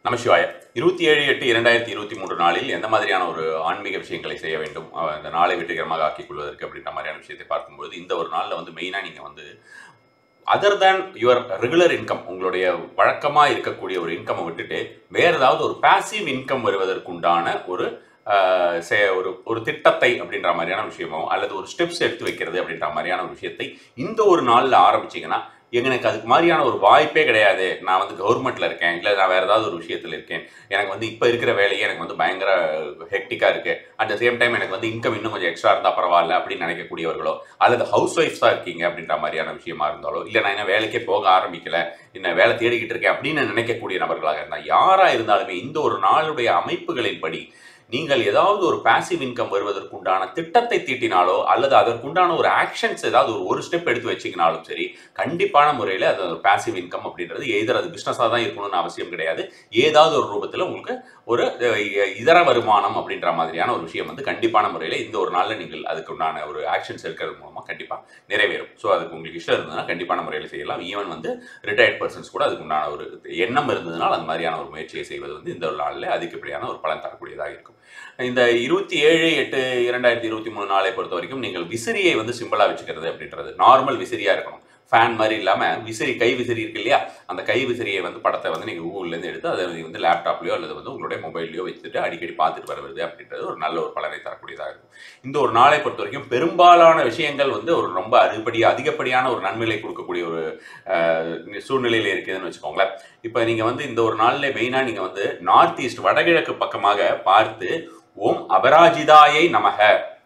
நமசிவாய இருபத்தி ஏழு எட்டு இரண்டாயிரத்தி இருபத்தி மூன்று நாளில் எந்த மாதிரியான ஒரு ஆன்மீக விஷயங்களை செய்ய வேண்டும் அஹ் இந்த நாளை வெற்றிகரமாக ஆக்கிக் கொள்வதற்கு அப்படின்ற மாதிரியான விஷயத்தை பார்க்கும்போது இந்த ஒரு நாளில் வந்து மெயினாக நீங்கள் வந்து other than your regular income உங்களுடைய வழக்கமாக இருக்கக்கூடிய ஒரு இன்கம்மை விட்டுட்டு வேற ஏதாவது ஒரு பாசிவ் இன்கம் வருவதற்குண்டான ஒரு ஆஹ், செ- ஒரு ஒரு திட்டத்தை அப்படின்ற மாதிரியான விஷயமோ அல்லது ஒரு ஸ்டெப்ஸ் எடுத்து வைக்கிறது அப்படின்ற மாதிரியான ஒரு விஷயத்தை இந்த ஒரு நாளில் ஆரம்பிச்சீங்கன்னா எனக்கு அதுக்கு மாதிரியான ஒரு வாய்ப்பே கிடையாது நான் வந்து கவர்மெண்ட்ல இருக்கேன் இல்லை நான் வேற ஏதாவது ஒரு விஷயத்தில் இருக்கேன் எனக்கு வந்து இப்போ இருக்கிற வேலையே எனக்கு வந்து பயங்கர ஹெக்டிக்காக இருக்கு அட் த சேம் டைம் எனக்கு வந்து இன்கம் இன்னும் கொஞ்சம் எக்ஸ்ட்ரா இருந்தால் பரவாயில்ல அப்படின்னு நினைக்கக்கூடியவர்களோ அல்லது ஹவுஸ் ஒய்ஃப்ஸாக இருக்கீங்க அப்படின்ற மாதிரியான விஷயமா இருந்தாலோ இல்லை நான் இன்னும் வேலைக்கே போக ஆரம்பிக்கல இன்னும் வேலை தேடிக்கிட்டு இருக்கேன் அப்படின்னு நினைக்கக்கூடிய நபர்களாக இருந்தால் யாராக இருந்தாலுமே இந்த ஒரு நாளுடைய அமைப்புகளின்படி நீங்கள் ஏதாவது ஒரு பாசிவ் இன்கம் வருவதற்குண்டான திட்டத்தை தீட்டினாலோ அல்லது அதற்குண்டான ஒரு ஆக்ஷன்ஸ் ஏதாவது ஒரு ஒரு ஸ்டெப் எடுத்து வச்சிங்கனாலும் சரி கண்டிப்பான முறையில் அது ஒரு பாசிவ் இன்கம் அப்படின்றது எதிர் அது பிஸ்னஸாக தான் இருக்கணும்னு அவசியம் கிடையாது ஏதாவது ஒரு ரூபத்தில் உங்களுக்கு ஒரு அஹ், இதர வருமானம் அப்படின்ற மாதிரியான ஒரு விஷயம் வந்து கண்டிப்பான முறையில் இந்த ஒரு நாளில் நீங்கள் அதுக்கு உண்டான ஒரு ஆக்ஷன்ஸ் இருக்கிறது மூலமாக கண்டிப்பாக நிறைவேறும் ஸோ அதுக்கு உங்களுக்கு இஷ்டம் இருந்ததுன்னா கண்டிப்பான முறையில் செய்யலாம் ஈவன் வந்து ரிட்டையர்ட் பர்சன்ஸ் கூட அதுக்கு உண்டான ஒரு எண்ணம் இருந்ததுனால் அந்த மாதிரியான ஒரு முயற்சியை செய்வது வந்து இந்த ஒரு நாளில் அதிகப்படியான ஒரு பலன் தரக்கூடியதாக இருக்கும் இந்த இருபத்தி ஏழு எட்டு இரண்டாயிரத்தி இருபத்தி மூணு நாளை பொறுத்த வரைக்கும் நீங்கள் விசிறியை வந்து சிம்பிளாக வச்சுக்கிறது அப்படின்றது நார்மல் விசிறியாக இருக்கணும் ஃபேன் மாதிரி இல்லாமல் விசிறி கை விசிறி இருக்கு இல்லையா அந்த கை விசிறியை வந்து படத்தை வந்து நீங்கள் கூகுள்லேருந்து எடுத்து அதை வந்து லேப்டாப்லையோ அல்லது வந்து உங்களுடைய மொபைல்லையோ வச்சுட்டு அடிக்கடி பார்த்துட்டு வருவது அப்படின்றது ஒரு நல்ல ஒரு பலனை தரக்கூடியதாக இருக்கும் இந்த ஒரு நாளை பொறுத்த வரைக்கும் பெரும்பாலான விஷயங்கள் வந்து ஒரு ரொம்ப அதிகப்படி அதிகப்படியான ஒரு நன்மையை கொடுக்கக்கூடிய ஒரு அஹ், சூழ்நிலையில் இருக்குதுன்னு வச்சுக்கோங்களேன் இப்போ நீங்கள் வந்து இந்த ஒரு நாளில் மெயினாக நீங்கள் வந்து நார்த் ஈஸ்ட் வடகிழக்கு பக்கமாக பார்த்து ஓம் அபராஜிதாயை நமக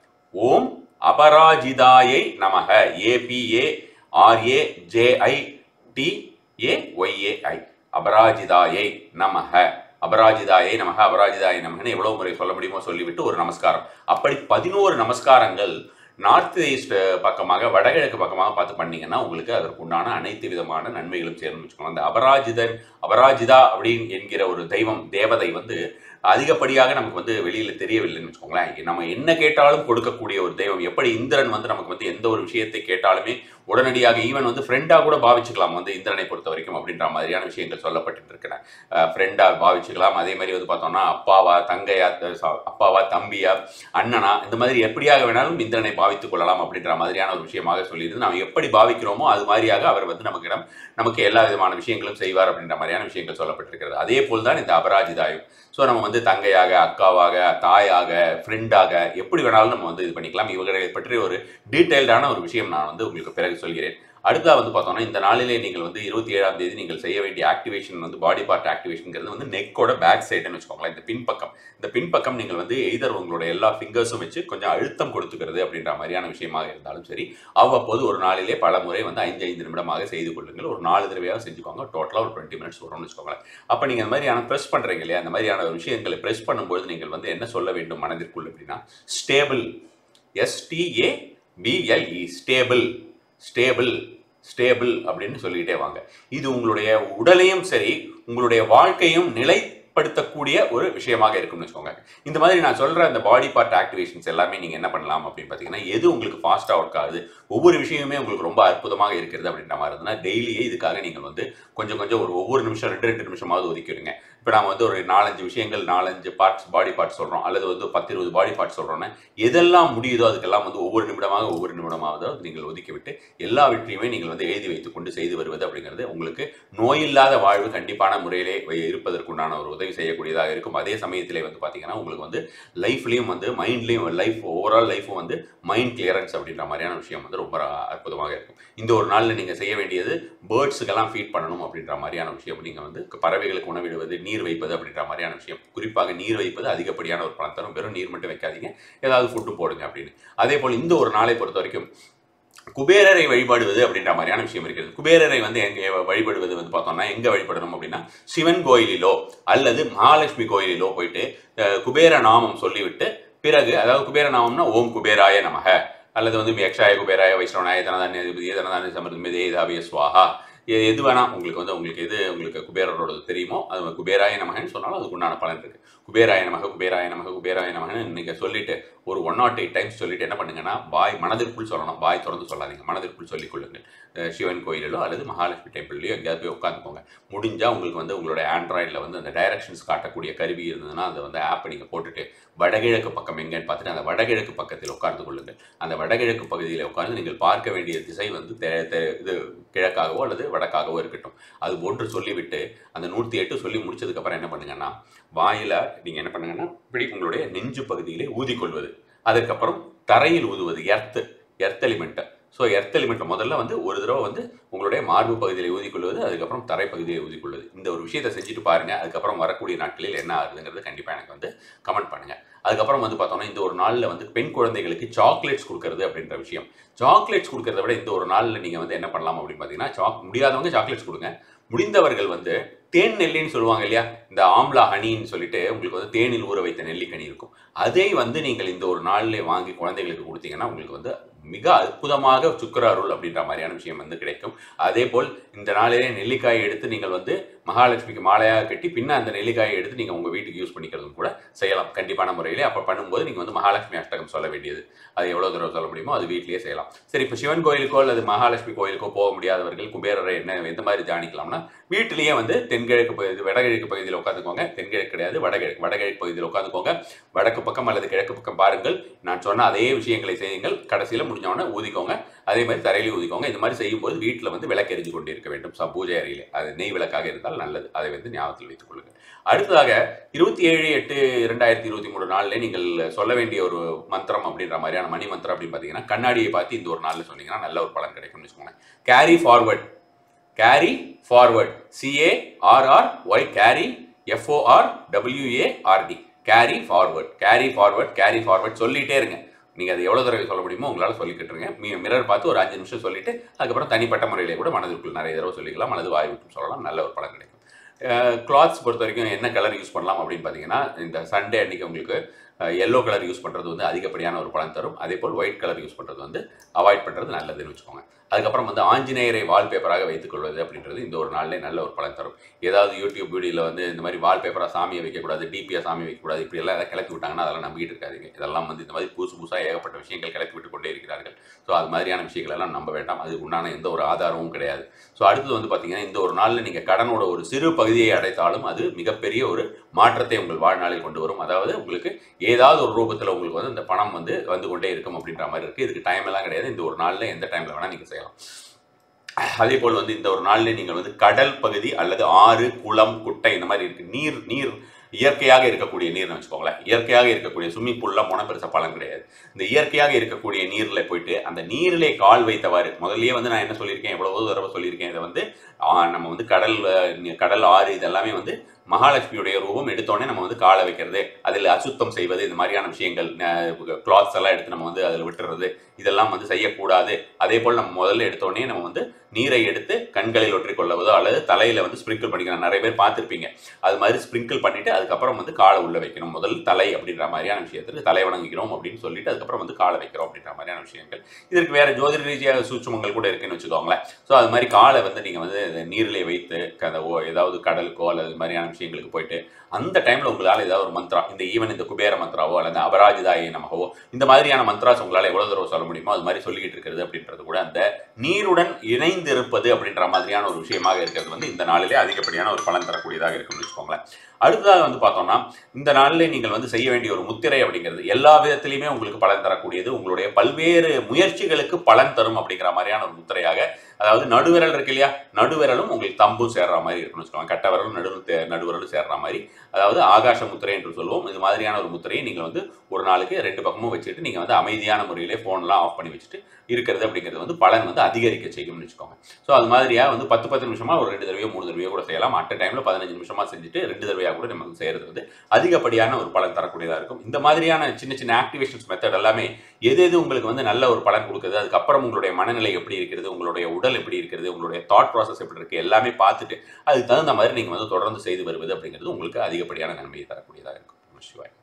ஓம் அபராஜிதாயை நமக A P A R A J I T A Y A I அபராஜிதாயை நமக அபராஜிதாயை நமக அபராஜிதாயை நமகன்னு எவ்வளவு முறை சொல்ல முடியுமோ சொல்லிவிட்டு ஒரு நமஸ்காரம் அப்படி பதினோரு நமஸ்காரங்கள் நார்த் ஈஸ்ட் பக்கமாக வடகிழக்கு பக்கமாக பார்த்து பண்ணீங்கன்னா உங்களுக்கு அதற்கு உண்டான அனைத்து விதமான நன்மைகளும் சேர்ந்து வச்சுக்கணும் அந்த அபராஜிதன் அபராஜிதா அப்படின்னு என்கிற ஒரு தெய்வம் தேவதை வந்து அதிகப்படியாக நமக்கு வந்து வெளியில தெரியவில்லைன்னு வச்சுக்கோங்களேன் நம்ம என்ன கேட்டாலும் கொடுக்கக்கூடிய ஒரு தெய்வம் எப்படி இந்திரன் வந்து நமக்கு வந்து எந்த ஒரு விஷயத்தை கேட்டாலுமே உடனடியாக ஈவன் வந்து ஃப்ரெண்டாக கூட பாவிச்சுக்கலாம் வந்து இந்திரனை பொறுத்த வரைக்கும் அப்படின்ற மாதிரியான விஷயங்கள் சொல்லப்பட்டு இருக்கிற ஃப்ரெண்டாக பாவிச்சுக்கலாம் அதே மாதிரி வந்து பார்த்தோம்னா அப்பாவா தங்கையா த- ச- அப்பாவா தம்பியா அண்ணனா இந்த மாதிரி எப்படியாக வேணாலும் இந்திரனை பாவித்துக் கொள்ளலாம் அப்படின்ற மாதிரியான ஒரு விஷயமாக சொல்லியிருந்து நாம் எப்படி பாவிக்கிறோமோ அது மாதிரியாக அவர் வந்து நமக்கிடம் நமக்கு எல்லா விதமான விஷயங்களும் செய்வார் அப்படின்ற மாதிரியான விஷயங்கள் சொல்லப்பட்டிருக்கிறது அதே போல் தான் இந்த அபராஜிதாயும் ஸோ நம்ம வந்து தங்கையாக அக்காவாக தாயாக ஃப்ரெண்டாக எப்படி வேணாலும் நம்ம வந்து இது பண்ணிக்கலாம் இவர்களை பற்றி ஒரு டீட்டெயில்டான ஒரு விஷயம் நான் வந்து உங்களுக்கு பிறகு சொல்கிறேன் அடுத்தா வந்து பார்த்தோம்னா இந்த நாளிலே நீங்கள் வந்து இருபத்தி ஏழாம் தேதி நீங்கள் செய்ய வேண்டிய ஆக்டிவேஷன் வந்து பாடி பார்ட் ஆக்டிவேஷன்ங்கிறது வந்து நெக்கோட பேக் சைடுன்னு வச்சுக்கோங்களேன் இந்த பின்பக்கம் இந்த பின்பக்கம் நீங்கள் வந்து எய்தர் உங்களோட எல்லா ஃபிங்கர்ஸும் வச்சு கொஞ்சம் அழுத்தம் கொடுத்துக்கிறது அப்படின்ற மாதிரியான விஷயமாக இருந்தாலும் சரி அவ்வப்போது ஒரு நாளிலே பல முறை வந்து ஐந்து ஐந்து நிமிடமாக செய்து கொள்ளுங்கள் ஒரு நாலு தடவையாக செஞ்சுக்கோங்க டோட்டலாக ஒரு டுவெண்ட்டி மினிட்ஸ் வரும்னு வச்சுக்கோங்களேன் அப்போ நீங்கள் இந்த மாதிரியான ப்ரெஸ் பண்ணுறீங்க இல்லையா அந்த மாதிரியான ஒரு விஷயங்களை ப்ரெஸ் பண்ணும்போது நீங்கள் வந்து என்ன சொல்ல வேண்டும் மனதிற்குள் அப்படின்னா staple S T A P L E staple staple staple அப்படின்னு சொல்லிக்கிட்டே வாங்க இது உங்களுடைய உடலையும் சரி உங்களுடைய வாழ்க்கையும் நிலைப்படுத்தக்கூடிய ஒரு விஷயமாக இருக்கும்னு வச்சுக்கோங்க இந்த மாதிரி நான் சொல்ற அந்த பாடி பார்ட் ஆக்டிவேஷன்ஸ் எல்லாமே நீங்க என்ன பண்ணலாம் அப்படின்னு பார்த்தீங்கன்னா எது உங்களுக்கு ஃபாஸ்ட்டாக ஒர்க் ஆகுது ஒவ்வொரு விஷயமுமே உங்களுக்கு ரொம்ப அற்புதமாக இருக்கிறது அப்படின்ற மாதிரி இருந்ததுன்னா டெய்லியே இதுக்காக நீங்கள் வந்து கொஞ்சம் கொஞ்சம் ஒரு ஒவ்வொரு நிமிஷம் ரெண்டு ரெண்டு நிமிஷமாவது ஒதுக்கிடுங்க இப்போ நாம வந்து ஒரு நாலஞ்சு விஷயங்கள் நாலஞ்சு பார்ட்ஸ் பாடி பார்ட்ஸ் சொல்கிறோம் அல்லது வந்து பத்து இருபது பாடி பார்ட்ஸ் சொல்கிறோன்னா எதெல்லாம் முடியுதோ அதுக்கெல்லாம் வந்து ஒவ்வொரு நிமிடமாக ஒவ்வொரு நிமிடமாவது நீங்கள் ஒதுக்கிவிட்டு எல்லாவற்றையுமே நீங்கள் வந்து எழுதி வைத்துக்கொண்டு செய்து வருவது அப்படிங்கிறது உங்களுக்கு நோயில்லாத வாழ்வு கண்டிப்பான முறையிலே வை- இருப்பதற்குண்டான ஒரு உதவி செய்யக்கூடியதாக இருக்கும் அதே சமயத்திலே வந்து பார்த்தீங்கன்னா உங்களுக்கு வந்து லைஃப்லேயும் வந்து மைண்ட்லேயும் லைஃப் ஓவரால் லைஃப்பும் வந்து மைண்ட் கிளியரன்ஸ் அப்படின்ற மாதிரியான விஷயம் வந்து ரொம்ப அற்புதமாக இருக்கும் இந்த ஒரு நாளில் நீங்கள் செய்ய வேண்டியது பேர்ட்ஸுக்கெல்லாம் ஃபீட் பண்ணணும் அப்படின்ற மாதிரியான விஷயம் நீங்கள் வந்து பறவைகளுக்கு உணவிடுவது நீர் வைப்பது அப்படின்ற மாதிரியான விஷயம் குறிப்பாக நீர் வைப்பது அதிகப்படியான ஒரு பலன் தரும் வெறும் நீர் மட்டும் வைக்காதீங்க ஏதாவது ஃபுட்டு போடுங்க அப்படின்னு அதே போல் இந்த ஒரு நாளை பொறுத்த வரைக்கும் குபேரரை வழிபடுவது அப்படின்ற மாதிரியான விஷயம் இருக்கிறது குபேரரை வந்து எங்க வழிபடுவது வந்து பார்த்தோம்னா எங்க வழிபடணும் அப்படின்னா சிவன் கோயிலிலோ அல்லது மகாலட்சுமி கோயிலிலோ போயிட்டு அஹ், குபேர நாமம் சொல்லிவிட்டு பிறகு அதாவது குபேர நாமம்னா ஓம் குபேராய நமக அல்லது வந்து யக்ஷாய குபேராய வைஷ்ணவனாய தனதானிய அதிபதியே தனதானிய சமர்த்தமே தேதாபிய சுவாஹா எ- எது வேணா உங்களுக்கு வந்து உங்களுக்கு எது உங்களுக்கு குபேரரோட தெரியுமோ அது குபேராய நமகன்னு சொன்னாலும் அதுக்கு உண்டான பலன் இருக்கு குபேராய நமக குபேராய நமக குபேராய நமகன்னு நீங்கள் சொல்லிட்டு ஒரு ஒன் நாட் எயிட் டைம்ஸ் சொல்லிட்டு என்ன பண்ணுங்கன்னா வாய் மனதிற்குள் சொல்லணும் வாய் திறந்து சொல்லாதீங்க மனதிற்குள் சொல்லிக் கொள்ளுங்கள் அஹ் சிவன் கோயிலிலோ அல்லது மகாலட்சுமி டெம்பிள்லையோ எங்கேயாவது போய் உட்காந்துக்கோங்க முடிஞ்சால் உங்களுக்கு வந்து உங்களோட ஆண்ட்ராய்டில் வந்து அந்த டைரக்ஷன்ஸ் காட்டக்கூடிய கருவி இருந்ததுன்னா அதை வந்து ஆப்பை நீங்கள் போட்டுட்டு வடகிழக்கு பக்கம் எங்கேன்னு பார்த்துட்டு அந்த வடகிழக்கு பக்கத்தில் உட்கார்ந்து கொள்ளுங்கள் அந்த வடகிழக்கு பகுதியில் உட்கார்ந்து நீங்கள் பார்க்க வேண்டிய திசை வந்து தெ- தெ- இது கிழக்காகவோ அல்லது வடக்காகவோ இருக்கட்டும் அது ஒன்று சொல்லிவிட்டு அந்த நூற்றி எட்டு சொல்லி முடிச்சதுக்கப்புறம் என்ன பண்ணுங்கன்னா வாயில நீங்கள் என்ன பண்ணுங்கன்னா இப்படி உங்களுடைய நெஞ்சு பகுதியிலே ஊதிக்கொள்வது அதுக்கப்புறம் தரையில் ஊதுவது எர்த்து எர்த் எலிமெண்ட்டை ஸோ எர்த் எலிமெண்ட்டை முதல்ல வந்து ஒரு தடவை வந்து உங்களுடைய மார்பு பகுதியில் ஊதிக்கொள்வது அதுக்கப்புறம் தரை பகுதியில் ஊதிக்கொள்வது இந்த ஒரு விஷயத்தை செஞ்சுட்டு பாருங்க அதுக்கப்புறம் வரக்கூடிய நாட்களில் என்ன ஆகுதுங்கிறது கண்டிப்பாக எனக்கு வந்து கமெண்ட் பண்ணுங்க அதுக்கப்புறம் வந்து பார்த்தோம்னா இந்த ஒரு நாளில் வந்து பெண் குழந்தைகளுக்கு சாக்லேட்ஸ் கொடுக்கறது அப்படின்ற விஷயம் சாக்லேட்ஸ் கொடுக்கறத விட இந்த ஒரு நாளில் நீங்கள் வந்து என்ன பண்ணலாம் அப்படின்னு பார்த்தீங்கன்னா சாக் முடியாதவங்க சாக்லேட்ஸ் கொடுங்க முடிந்தவர்கள் வந்து தேன் நெல்லின்னு சொல்லுவாங்க இல்லையா இந்த ஆம்லா ஹனின்னு சொல்லிட்டு உங்களுக்கு வந்து தேனில் ஊற வைத்த நெல்லிக்கனி இருக்கும் அதை வந்து நீங்கள் இந்த ஒரு நாளிலே வாங்கி குழந்தைகளுக்கு கொடுத்தீங்கன்னா உங்களுக்கு வந்து மிக அற்புதமாக சுக்கர அருள் அப்படின்ற மாதிரியான விஷயம் வந்து கிடைக்கும் அதே போல் இந்த நாளிலே நெல்லிக்காயை எடுத்து நீங்கள் வந்து மகாலட்சுமிக்கு மாலையாக கட்டி பின்ன அந்த நெல்லிக்காயை எடுத்து நீங்கள் உங்கள் வீட்டுக்கு யூஸ் பண்ணிக்கிறதும் கூட செய்யலாம் கண்டிப்பான முறையிலே அப்போ பண்ணும்போது நீங்கள் வந்து மகாலட்சுமி அஷ்டகம் சொல்ல வேண்டியது அது எவ்வளோ தூரம் சொல்ல முடியுமோ அது வீட்டிலேயே செய்யலாம் சரி இப்போ சிவன் கோயிலுக்கோ அல்லது மகாலட்சுமி கோயிலுக்கோ போக முடியாதவர்கள் குபேரரை என்ன எந்த மாதிரி தியானிக்கலாம்னா வீட்டிலேயே வந்து தென்கிழக்கு பகுதி வடகிழக்கு பகுதியில் உட்காந்துக்கோங்க தென்கிழக்கு கிடையாது வடகிழக்கு வடகிழக்கு பகுதியில் உட்காந்துக்கோங்க வடக்கு பக்கம் அல்லது கிழக்கு பக்கம் பாருங்கள் நான் சொன்ன அதே விஷயங்களை செய்யுங்கள் கடைசியில் முடிஞ்சவொடனே ஊதிக்கோங்க அதே மாதிரி தரையிலே ஊதிக்கோங்க இந்த மாதிரி செய்யும்போது வீட்டில் வந்து விளக்கு எரிஞ்சு கொண்டு இருக்க வேண்டும் ச- பூஜை அறையிலே அது நெய் விளக்காக இருந்தால் நல்லது அதை வந்து ஞாபகத்தில் வைத்துக் கொள்ளுங்கள் அடுத்ததாக இருபத்தி ஏழு எட்டு இரண்டாயிரத்தி இருபத்தி மூணு நாளில் நீங்கள் சொல்ல வேண்டிய ஒரு மந்திரம் அப்படின்ற மாதிரியான மணி மந்திரம் அப்படின்னு பார்த்தீங்கன்னா கண்ணாடியை பார்த்து இந்த ஒரு நாளில் சொன்னீங்கன்னா நல்ல ஒரு பலன் கிடைக்கும்னு வச்சுக்கோங்க carry forward carry forward C A R R Y carry F O R W A R D carry forward carry forward carry forward சொல்லிட்டே இருங்க நீங்கள் அது எவ்வளோ தடவை சொல்ல முடியுமோ உங்களால் சொல்லிக்கிட்டு இருங்க மீ மிரர் பார்த்து ஒரு அஞ்சு நிமிஷம் சொல்லிட்டு அதுக்கப்புறம் தனிப்பட்ட முறையிலே கூட மனதிற்குள் நிறைய தடவை சொல்லிக்கலாம் அல்லது வாய் விட்டும் சொல்லலாம் நல்ல ஒரு பலன் கிடைக்கும் கிளாத்ஸ் பொறுத்த வரைக்கும் என்ன கலர் யூஸ் பண்ணலாம் அப்படின்னு பார்த்தீங்கன்னா இந்த சண்டே அன்னைக்கு உங்களுக்கு எல்லோ கலர் யூஸ் பண்ணுறது வந்து அதிகப்படியான ஒரு பலன் தரும் அதே போல் ஒயிட் கலர் யூஸ் பண்ணுறது வந்து அவாய்ட் பண்ணுறது நல்லதுன்னு வச்சுக்கோங்க அதுக்கப்புறம் வந்து ஆஞ்சநேயரை வால்பேப்பராக வைத்துக் கொள்வது அப்படின்றது இந்த ஒரு நாளிலே நல்ல ஒரு பலன் தரும் ஏதாவது யூடியூப் வீடியோவில் வந்து இந்த மாதிரி வால்பேப்பராக சாமியை வைக்கக்கூடாது டிபியாக சாமி வைக்கக்கூடாது இப்படி எல்லாம் எதாவது கிளப்பி விட்டாங்கன்னா அதெல்லாம் நம்பிக்கிட்டு இருக்காதீங்க இதெல்லாம் வந்து இந்த மாதிரி புதுசு புதுசாக ஏகப்பட்ட விஷயங்கள் கிளப்பி விட்டு கொண்டே இருக்கிறார்கள் ஸோ அது மாதிரியான விஷயங்கள் எல்லாம் நம்ப வேண்டாம் அது உண்டான எந்த ஒரு ஆதாரமும் கிடையாது ஸோ அடுத்தது வந்து பார்த்தீங்கன்னா இந்த ஒரு நாளில் நீங்கள் கடனோட ஒரு சிறு பகுதியை அடைத்தாலும் அது மிகப்பெரிய ஒரு மாற்றத்தை உங்கள் வாழ்நாளில் கொண்டு வரும் அதாவது உங்களுக்கு ஏதாவது ஒரு ரூபத்தில் உங்களுக்கு வந்து இந்த பணம் வந்து வந்து கொண்டே இருக்கும் அப்படின்ற மாதிரி இருக்குது இதுக்கு டைம் எல்லாம் கிடையாது இந்த ஒரு நாளில் எந்த டைமில் வேணால் நீங்கள் செய்யலாம் அதே போல் வந்து இந்த ஒரு நாளில் நீங்கள் வந்து கடல் பகுதி அல்லது ஆறு குளம் குட்டை இந்த மாதிரி இருக்கு நீர் நீர் இயற்கையாக இருக்கக்கூடிய நீர்னு வச்சுக்கோங்களேன் இயற்கையாக இருக்கக்கூடிய ஸ்விம்மிங் பூல்லாம் போனால் பெருசாக பலன் கிடையாது இந்த இயற்கையாக இருக்கக்கூடிய நீரில் போயிட்டு அந்த நீரிலே கால் வைத்தவாறு முதல்லயே வந்து நான் என்ன சொல்லியிருக்கேன் எவ்வளவோ தடவை சொல்லியிருக்கேன் இதை வந்து ஆ, நம்ம வந்து கடல் அஹ், கடல் ஆறு இதெல்லாமே வந்து மகாலட்சுமியுடைய ரூபம் எடுத்தோடனே நம்ம வந்து காலை வைக்கிறது அதில் அசுத்தம் செய்வது இந்த மாதிரியான விஷயங்கள் கிளாத்ஸ் எல்லாம் எடுத்து நம்ம வந்து அதில் விட்டுறது இதெல்லாம் வந்து செய்யக்கூடாது அதே போல் நம்ம முதல்ல எடுத்தோடனே நம்ம வந்து நீரை எடுத்து கண்களில் ஒற்றிக் கொள்ளவதோ அல்லது தலையில வந்து ஸ்ப்ரிங்கிள் பண்ணிக்கணும் நிறைய பேர் பார்த்துருப்பீங்க அது மாதிரி ஸ்ப்ரிங்கிள் பண்ணிட்டு அதுக்கப்புறம் வந்து காலை உள்ள வைக்கணும் முதல் தலை அப்படின்ற மாதிரியான விஷயத்துக்கு தலை வணங்குகிறோம் அப்படின்னு சொல்லிட்டு அதுக்கப்புறம் வந்து காலை வைக்கிறோம் அப்படின்ற மாதிரியான விஷயங்கள் இதற்கு வேற ஜோதிட ரீதியாக சூட்சமங்கள் கூட இருக்குன்னு வச்சுக்கோங்களேன் ஸோ அது மாதிரி காலை வந்து நீங்கள் வந்து இந்த நீரிலே வைத்து கதவோ ஏதாவது கடலுக்கோ அல்லது இது மாதிரியான விஷயங்களுக்கு போயிட்டு அந்த டைமில் உங்களால் ஏதாவது ஒரு மந்த்ரா இந்த ஈவன் இந்த குபேர மந்த்ராவோ அல்லது அபராஜிதாயி நமகவோ இந்த மாதிரியான மந்த்ராஸ் உங்களால் எவ்வளோ தடவை சொல்ல முடியுமோ அது மாதிரி சொல்லிக்கிட்டு இருக்கிறது அப்படின்றது கூட அந்த நீருடன் இணைந்திருப்பது அப்படின்ற மாதிரியான ஒரு விஷயமாக இருக்கிறது வந்து இந்த நாளிலே அதிகப்படியான ஒரு பலன் தரக்கூடியதாக இருக்கும்னு வச்சுக்கோங்களேன் அடுத்ததாக வந்து பார்த்தோம்னா இந்த நாளில் நீங்கள் வந்து செய்ய வேண்டிய ஒரு முத்திரை அப்படிங்கிறது எல்லா விதத்திலையுமே உங்களுக்கு பலன் தரக்கூடியது உங்களுடைய பல்வேறு முயற்சிகளுக்கு பலன் தரும் அப்படிங்கிற மாதிரியான ஒரு முத்திரையாக அதாவது நடுவிரல் இருக்கு இல்லையா நடுவிரலும் உங்களுக்கு தம்பும் சேர்ற மாதிரி இருக்குன்னு வச்சுக்கோங்க கட்ட விரலும் நடு நடுவிரலும் சேர்ற மாதிரி அதாவது ஆகாச முத்திரை என்று சொல்லுவோம் இது மாதிரியான ஒரு முத்திரையை நீங்கள் வந்து ஒரு நாளுக்கு ரெண்டு பக்கமும் வச்சுட்டு நீங்கள் வந்து அமைதியான முறையிலே ஃபோன்லாம் ஆஃப் பண்ணி வச்சுட்டு இருக்கிறது அப்படிங்கிறது வந்து பலன் வந்து அதிகரிக்க செய்யும்னு வச்சுக்கோங்க ஸோ அது மாதிரியா வந்து பத்து பத்து நிமிஷமா ஒரு ரெண்டு தடவையோ மூணு தடவையோ கூட செய்யலாம் அட் டைமில் பதினஞ்சு நிமிஷமா செஞ்சுட்டு ரெண்டு தடவையாக கூட நம்ம வந்து செய்யறது வந்து அதிகப்படியான ஒரு பலன் தரக்கூடியதாக இருக்கும் இந்த மாதிரியான சின்ன சின்ன ஆக்டிவேஷன்ஸ் மெத்தட் எல்லாமே எது எது உங்களுக்கு வந்து நல்ல ஒரு பலன் கொடுக்குது அதுக்கப்புறம் உங்களுடைய மனநிலை எப்படி இருக்கிறது உங்களுடைய உடல் எப்படி இருக்கிறது உங்களுடைய தாட் ப்ராசஸ் எப்படி இருக்கு எல்லாமே பார்த்துட்டு அதுக்கு தகுந்த மாதிரி நீங்கள் வந்து தொடர்ந்து செய்து வருவது அப்படிங்கிறது உங்களுக்கு அதிகப்படியான நன்மையை தரக்கூடியதாக இருக்கும் நம சிவாய்